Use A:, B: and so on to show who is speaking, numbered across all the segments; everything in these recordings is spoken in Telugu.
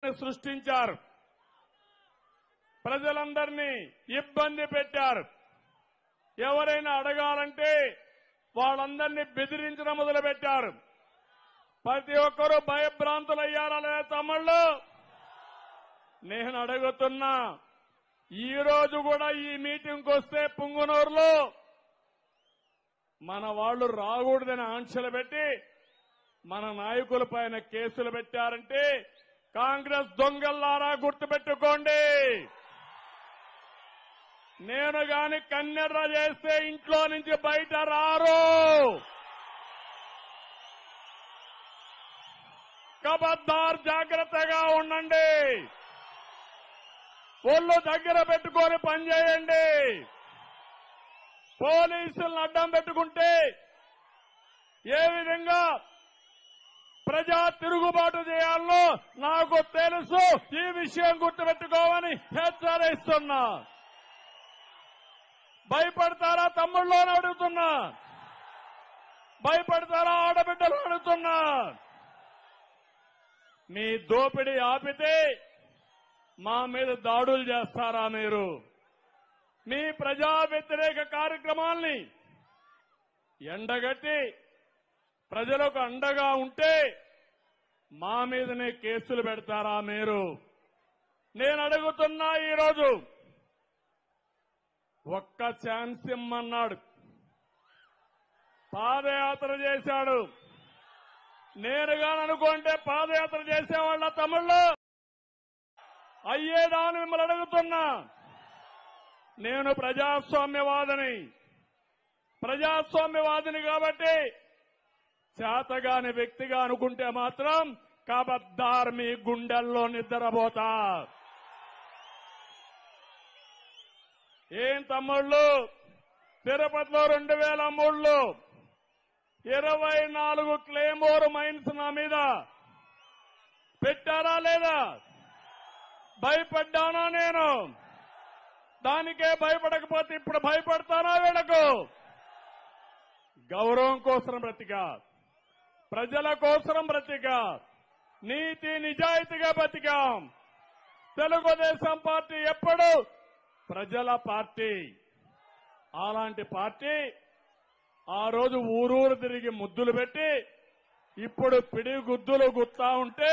A: పరిస్థితి సృష్టించారు ప్రజలందరినీ ఇబ్బంది పెట్టారు ఎవరైనా అడగాలంటే వాళ్ళందరినీ బెదిరించడం మొదలుపెట్టారు ప్రతి ఒక్కరూ భయభ్రాంతులయ్యారా లేదా తమ్ముళ్ళు నేను అడుగుతున్నా ఈ రోజు కూడా ఈ మీటింగ్కి వస్తే పుంగునూరులో మన వాళ్ళు రాకూడదని ఆంక్షలు పెట్టి మన నాయకుల పైన కేసులు పెట్టారంటే కాంగ్రెస్ దొంగల్లారా గుర్తుపెట్టుకోండి నేను గాని కన్నెర్ర చేస్తే ఇంట్లో నుంచి బయట రారు కబద్దార్ జాగ్రత్తగా ఉండండి ఒళ్ళు దగ్గర పెట్టుకొని పనిచేయండి పోలీసులను అడ్డం పెట్టుకుంటే ఏ విధంగా ప్రజా తిరుగుబాటు చేయాలో నాకు తెలుసు ఈ విషయం గుర్తుపెట్టుకోమని హెచ్చరిస్తున్నా భయపడతారా తమ్ముళ్ళు అని అడుగుతున్నా భయపడతారా ఆడబిడ్డలు అడుగుతున్నా మీ దోపిడీ ఆపితే మా మీద దాడులు చేస్తారా మీరు మీ ప్రజా వ్యతిరేక కార్యక్రమాల్ని ఎండగట్టి ప్రజలకు అండగా ఉంటే మా మీదనే కేసులు పెడతారా మీరు నేను అడుగుతున్నా ఈరోజు ఒక్క ఛాన్స్ ఇమ్మన్నాడు పాదయాత్ర చేశాడు నేరుగా అనుకుంటే పాదయాత్ర చేసేవాళ్ళ తమిళ్ళు అయ్యేదా అని మిమ్మల్ని అడుగుతున్నా నేను ప్రజాస్వామ్యవాదిని ప్రజాస్వామ్యవాదిని కాబట్టి చేతగాని వ్యక్తిగా అనుకుంటే మాత్రం కబద్దార్ మీ గుండెల్లో నిద్రపోతా ఏం తమ్ముళ్ళు తిరుపతిలో రెండు వేల మూడులో ఇరవై నాలుగు క్లేమోర్ మైన్స్ నా మీద పెట్టారా లేదా భయపడ్డానా నేను దానికే భయపడకపోతే ఇప్పుడు భయపడతానా వీళ్ళకు గౌరవం కోసం బ్రతికా ప్రజల కోసం బ్రతికా నీతి నిజాయితీగా బతికాం తెలుగుదేశం పార్టీ ఎప్పుడు ప్రజల పార్టీ అలాంటి పార్టీ ఆ రోజు ఊరూరు తిరిగి ముద్దులు పెట్టి ఇప్పుడు పిడి గుద్దులు గుత్తా ఉంటే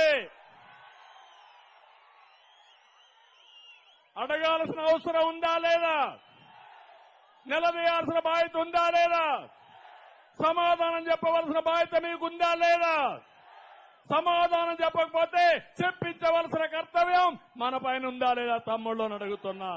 A: అడగాల్సిన అవసరం ఉందా లేదా నిలదీయాల్సిన బాధ్యత ఉందా లేదా సమాధానం చెప్పవలసిన బాధ్యత మీకుందా లేదా సమాధానం చెప్పకపోతే చెప్పించవలసిన కర్తవ్యం మన పైన ఉందా లేదా తమ్ముళ్ళు అని అడుగుతున్నా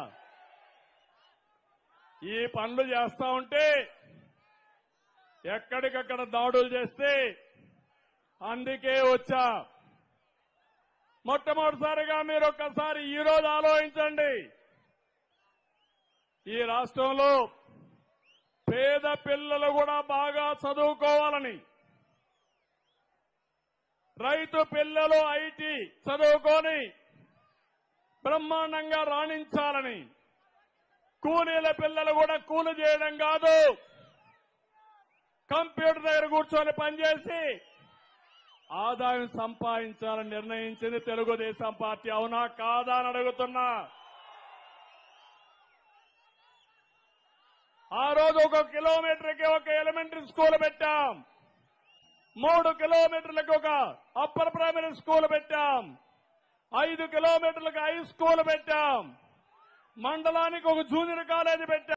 A: ఈ పనులు చేస్తా ఉంటే ఎక్కడికక్కడ దాడులు చేస్తే అందుకే వచ్చా మొట్టమొదటిసారిగా మీరు ఒక్కసారి ఈ రోజు ఆలోచించండి ఈ రాష్ట్రంలో పేద పిల్లలు కూడా బాగా చదువుకోవాలని రైతు పిల్లలు ఐటీ చదువుకొని బ్రహ్మాండంగా రాణించాలని కూలీల పిల్లలు కూడా కూలి చేయడం కాదు కంప్యూటర్ దగ్గర కూర్చొని పనిచేసి ఆదాయం సంపాదించాలని నిర్ణయించింది తెలుగుదేశం పార్టీ అవునా కాదా అని అడుగుతున్నా ఆ రోజు ఒక కిలోమీటర్కి ఒక ఎలిమెంటరీ స్కూల్ పెట్టాం మూడు కిలోమీటర్లకు ఒక అప్పర్ ప్రైమరీ స్కూల్ పెట్టాం ఐదు కిలోమీటర్లకు హై స్కూల్ పెట్టాం మండలానికి ఒక జూనియర్ కాలేజీ పెట్టాం